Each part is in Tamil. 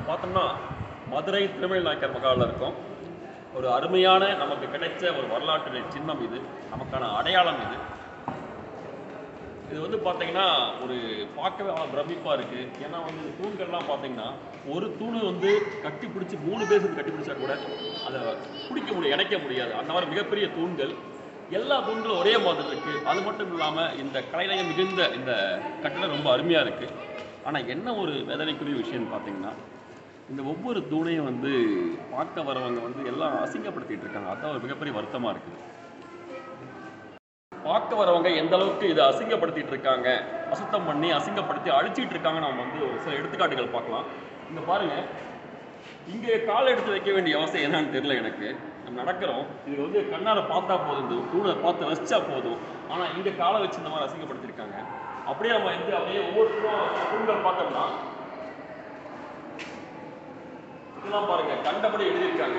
பார்த்தோம்னா மதுரை திருமல் நாயக்கர் மகாலில் இருக்கோம் ஒரு அருமையான நமக்கு கிடைச்ச ஒரு வரலாற்று சின்னம் இது நமக்கான அடையாளம் இது இது வந்து பார்த்தீங்கன்னா ஒரு பார்க்கவே அவ்வளோ பிரமிப்பாக இருக்குது ஏன்னா வந்து இந்த தூண்கள்லாம் பார்த்தீங்கன்னா ஒரு தூண் வந்து கட்டி பிடிச்சி மூணு பேர் சேர்ந்து கட்டி பிடிச்சா கூட அதை பிடிக்க முடியும் இணைக்க முடியாது அந்த மாதிரி மிகப்பெரிய தூண்கள் எல்லா தூண்களும் ஒரே மாதிரி இருக்குது அது மட்டும் இல்லாமல் இந்த கலைநயம் மிகுந்த இந்த கட்டடம் ரொம்ப அருமையாக இருக்குது ஆனால் என்ன ஒரு வேதனைக்குரிய விஷயம்னு பார்த்தீங்கன்னா இந்த ஒவ்வொரு தூணையும் வந்து பார்க்க வரவங்க வந்து எல்லாம் அசிங்கப்படுத்திட்டு இருக்காங்க அதான் ஒரு மிகப்பெரிய வருத்தமாக இருக்குது பார்க்க வரவங்க எந்த அளவுக்கு இதை அசிங்கப்படுத்திட்டு இருக்காங்க அசுத்தம் பண்ணி அசிங்கப்படுத்தி அழிச்சிட்டு இருக்காங்க நம்ம வந்து ஒரு சில எடுத்துக்காட்டுகள் பார்க்கலாம் இங்க பாருங்க இங்கே கால் எடுத்து வைக்க வேண்டிய அவசியம் என்னன்னு தெரியல எனக்கு நம்ம நடக்கிறோம் இது வந்து கண்ணால பார்த்தா போதும் இந்த தூணை பார்த்து ரசிச்சா போதும் ஆனா இங்க காலை வச்சு இந்த மாதிரி அசிங்கப்படுத்திருக்காங்க அப்படியே நம்ம வந்து அப்படியே ஒவ்வொருத்தரும் தூண்கள் பார்த்தோம்னா இதெல்லாம் பாருங்க கண்டபடி எழுதியிருக்காங்க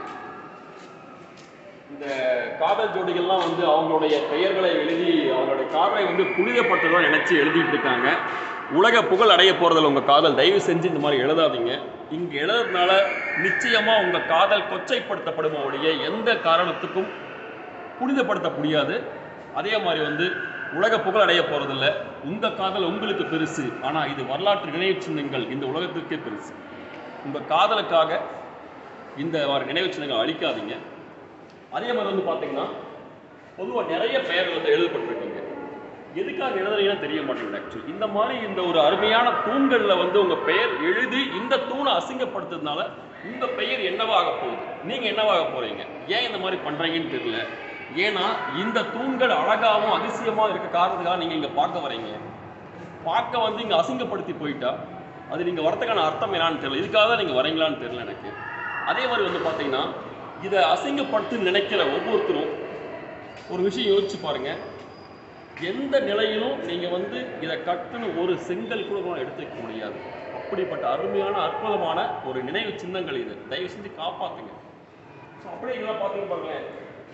இந்த காதல் ஜோடிகள்லாம் வந்து அவங்களுடைய பெயர்களை எழுதி அவங்களுடைய காதலை வந்து புனிதப்பட்டதாக நினைச்சு எழுதிட்டு இருக்காங்க உலக புகழ் அடைய போறதில்ல உங்க காதல் தயவு செஞ்சு இந்த மாதிரி எழுதாதீங்க இங்க எழுதுறதுனால நிச்சயமா உங்க காதல் கொச்சைப்படுத்தப்படும் ஒழிய எந்த காரணத்துக்கும் புனிதப்படுத்த முடியாது அதே மாதிரி வந்து உலக புகழ் அடைய போறதில்ல உங்க காதல் உங்களுக்கு பெருசு ஆனா இது வரலாற்று நினைவு சின்னங்கள் இந்த உலகத்திற்கே பெருசு உங்க காதலுக்காக இந்த மாதிரி நினைவு சின்னங்கள் அழிக்காதீங்க அதே மாதிரி வந்து பார்த்தீங்கன்னா பொதுவாக நிறைய பெயர்கள் வந்து எழுதப்பட்டிருக்குங்க எதுக்காக எழுதுறீங்கன்னு தெரிய மாட்டேங்குது ஆக்சுவலி இந்த மாதிரி இந்த ஒரு அருமையான தூண்களில் வந்து உங்கள் பெயர் எழுதி இந்த தூணை அசிங்கப்படுத்துறதுனால உங்கள் பெயர் என்னவாக போகுது நீங்கள் என்னவாக போகிறீங்க ஏன் இந்த மாதிரி பண்ணுறீங்கன்னு தெரியல ஏன்னா இந்த தூண்கள் அழகாகவும் அதிசயமாக இருக்க காரணத்துக்காக நீங்கள் இங்கே பார்க்க வரீங்க பார்க்க வந்து இங்கே அசிங்கப்படுத்தி போயிட்டா அது நீங்கள் வரதுக்கான அர்த்தம் என்னான்னு தெரியல இதுக்காக தான் நீங்கள் வரீங்களான்னு தெரியல எனக்கு அதே மாதிரி வந்து பார்த்தீங்கன்னா இதை அசிங்கப்படுத்தி நினைக்கிற ஒவ்வொருத்தரும் ஒரு விஷயம் யோசிச்சு பாருங்க எந்த நிலையிலும் நீங்க வந்து இதை கட்டுன்னு ஒரு செங்கல் கூட உங்களால எடுத்து வைக்க முடியாது அப்படிப்பட்ட அருமையான அற்புதமான ஒரு நினைவு சின்னங்கள் இது தயவு செஞ்சு காப்பாத்துங்க ஸோ அப்படியே இதெல்லாம் பார்த்தீங்க பாருங்களேன்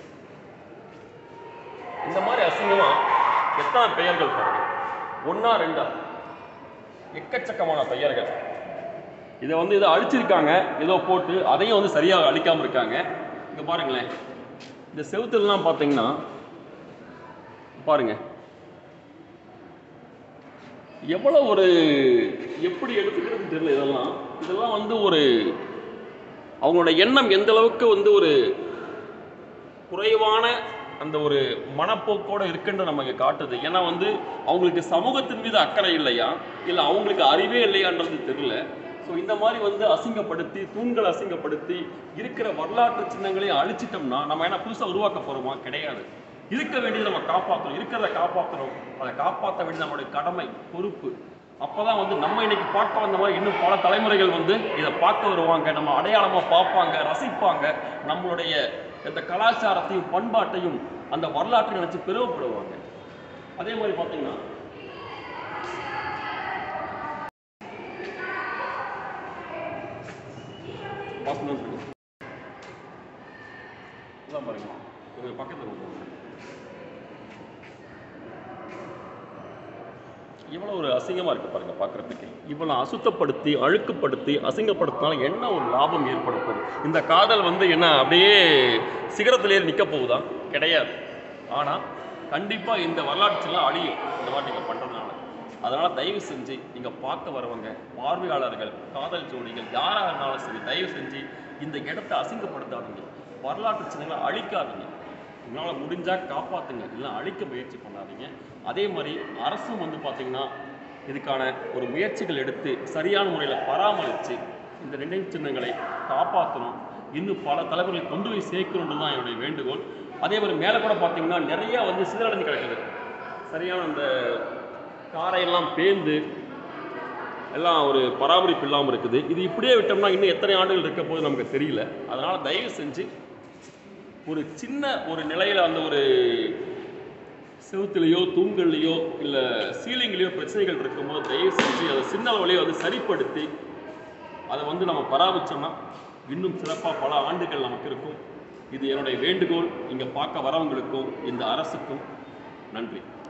இந்த மாதிரி அசிங்கமா எத்தனை பெயர்கள் பாருங்க ஒண்ணா ரெண்டா எக்கச்சக்கமான பெயர்கள் இதை வந்து இதை அழிச்சிருக்காங்க ஏதோ போட்டு அதையும் வந்து சரியாக அழிக்காம இருக்காங்க இங்க பாருங்களேன் இந்த செவுத்துலலாம் பார்த்தீங்கன்னா பாருங்க எவ்வளோ ஒரு எப்படி எடுத்துக்கிறதுன்னு தெரியல இதெல்லாம் இதெல்லாம் வந்து ஒரு அவங்களோட எண்ணம் எந்த அளவுக்கு வந்து ஒரு குறைவான அந்த ஒரு மனப்போக்கோட இருக்குன்னு நமக்கு காட்டுது ஏன்னா வந்து அவங்களுக்கு சமூகத்தின் மீது அக்கறை இல்லையா இல்லை அவங்களுக்கு அறிவே இல்லையான்றது தெரியல ஸோ இந்த மாதிரி வந்து அசிங்கப்படுத்தி தூண்களை அசிங்கப்படுத்தி இருக்கிற வரலாற்று சின்னங்களையும் அழிச்சிட்டோம்னா நம்ம என்ன புதுசாக உருவாக்க போகிறோமா கிடையாது இருக்க வேண்டியது நம்ம காப்பாற்றணும் இருக்கிறத காப்பாற்றணும் அதை காப்பாற்ற வேண்டியது நம்மளுடைய கடமை பொறுப்பு அப்பதான் வந்து நம்ம இன்னைக்கு பார்க்க வந்த மாதிரி இன்னும் பல தலைமுறைகள் வந்து இதை பார்க்க வருவாங்க நம்ம அடையாளமா பார்ப்பாங்க ரசிப்பாங்க நம்மளுடைய இந்த கலாச்சாரத்தையும் பண்பாட்டையும் அந்த வரலாற்றை நினைச்சு பெருமைப்படுவாங்க அதே மாதிரி பார்த்தீங்கன்னா வாசனை இருக்கு. இதான் பாருங்க ஒரு பக்கத்தில் போங்க இவ்வளோ ஒரு அசிங்கமாக இருக்குது பாருங்க பார்க்குறதுக்கு இவ்வளோ அசுத்தப்படுத்தி அழுக்குப்படுத்தி அசிங்கப்படுத்தினால என்ன ஒரு லாபம் ஏற்பட போகுது இந்த காதல் வந்து என்ன அப்படியே சிகரத்திலேயே நிற்க போகுதா கிடையாது ஆனால் கண்டிப்பாக இந்த வரலாற்றுலாம் அழியும் இந்த மாதிரி நீங்கள் பண்ணுறதுனால அதனால் தயவு செஞ்சு நீங்கள் பார்க்க வரவங்க பார்வையாளர்கள் காதல் ஜோடிகள் யாராக இருந்தாலும் சரி தயவு செஞ்சு இந்த இடத்த அசிங்கப்படுத்தாதீங்க வரலாற்று சின்னங்களை அழிக்காதீங்க உங்களால் முடிஞ்சால் காப்பாற்றுங்க இல்லை அழிக்க முயற்சி பண்ணாதீங்க அதே மாதிரி அரசும் வந்து பார்த்திங்கன்னா இதுக்கான ஒரு முயற்சிகள் எடுத்து சரியான முறையில் பராமரித்து இந்த நினைவு சின்னங்களை காப்பாற்றணும் இன்னும் பல தலைவர்கள் கொண்டு போய் சேர்க்கணுன்றது தான் என்னுடைய வேண்டுகோள் அதே மாதிரி மேலே கூட பார்த்தீங்கன்னா நிறைய வந்து சிதறடைஞ்சு கிடக்குது சரியான அந்த காரையெல்லாம் பேந்து எல்லாம் ஒரு பராமரிப்பு இல்லாமல் இருக்குது இது இப்படியே விட்டோம்னா இன்னும் எத்தனை ஆண்டுகள் இருக்க போது நமக்கு தெரியல அதனால் தயவு செஞ்சு ஒரு சின்ன ஒரு நிலையில் அந்த ஒரு செவுத்துலேயோ தூண்கள்லையோ இல்லை சீலிங்லேயோ பிரச்சனைகள் இருக்கும்போது தயவு செஞ்சு அதை சின்ன அளவுலேயே வந்து சரிப்படுத்தி அதை வந்து நம்ம பராமரிச்சோம்னா இன்னும் சிறப்பாக பல ஆண்டுகள் நமக்கு இருக்கும் இது என்னுடைய வேண்டுகோள் இங்கே பார்க்க வரவங்களுக்கும் இந்த அரசுக்கும் நன்றி